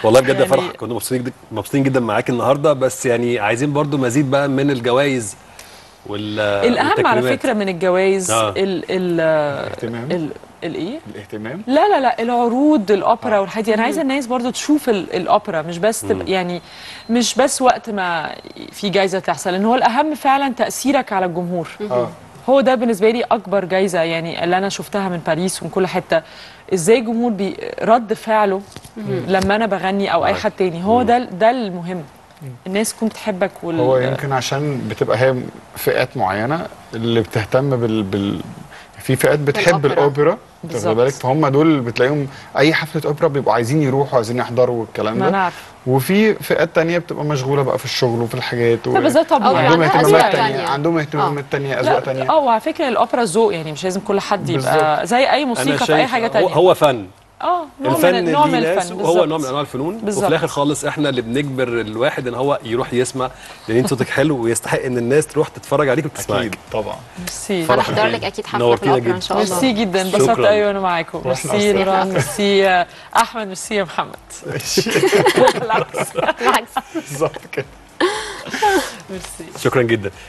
والله بجد يا يعني- فرح كنا مبسوطين جدا مبسوطين جدا معاك النهارده بس يعني عايزين برضو مزيد بقى من الجوائز وال الاهم على والتكريمات. فكره من الجوائز آه. ال ال الاهتمام. ال الايه الاهتمام لا لا لا العروض الاوبرا والحاجات دي انا عايزه الناس برضو تشوف ال- الاوبرا مش بس تبقى يعني مش بس وقت ما في جايزه تحصل ان هو الاهم فعلا تاثيرك على الجمهور اه هو ده بالنسبه لي اكبر جايزه يعني اللي انا شفتها من باريس ومن كل حته ازاي الجمهور بي رد فعله لما انا بغني او اي حد تاني هو ده ده المهم الناس تكون بتحبك وال هو يمكن عشان بتبقى هي فئات معينه اللي بتهتم بال, بال... في فئات بتحب بالأوبرا. الاوبرا بالظبط. واخد بالك فهم دول بتلاقيهم اي حفله اوبرا بيبقوا عايزين يروحوا عايزين يحضروا والكلام ما انا ده عارفه وفي فئات تانية بتبقى مشغوله بقى في الشغل وفي الحاجات و... لا بس ده طبيعي عندهم عندها اهتمامات أذواق تانية تانية. عندهم اهتمامات تانية اذواق لا تانية اه وعلى فكره الاوبرا ذوق يعني مش لازم كل حد يبقى بالظبط. زي اي انا موسيقى في شايف اي حاجه هو, تانية هو فن اه نوع الفن من نوع من ليه ناس الفن وهو بالظبط. نوع من انواع الفنون بالظبط. وفي الاخر خالص احنا اللي بنجبر الواحد ان هو يروح يسمع لان انت صوتك حلو ويستحق ان الناس تروح تتفرج عليك وتسمعك اكيد طبعا ميرسي فرح هنحضر أكيد. لك اكيد حفله في نورتينا الاوبرا جدا. ان شاء الله ميرسي جدا انبسطت شكراً. قوي وانا معاكم وإحنا ميرسي أصلاً. نوران ميرسي احمد ميرسي يا محمد بالعكس بالعكس بالظبط كده ميرسي شكرا جدا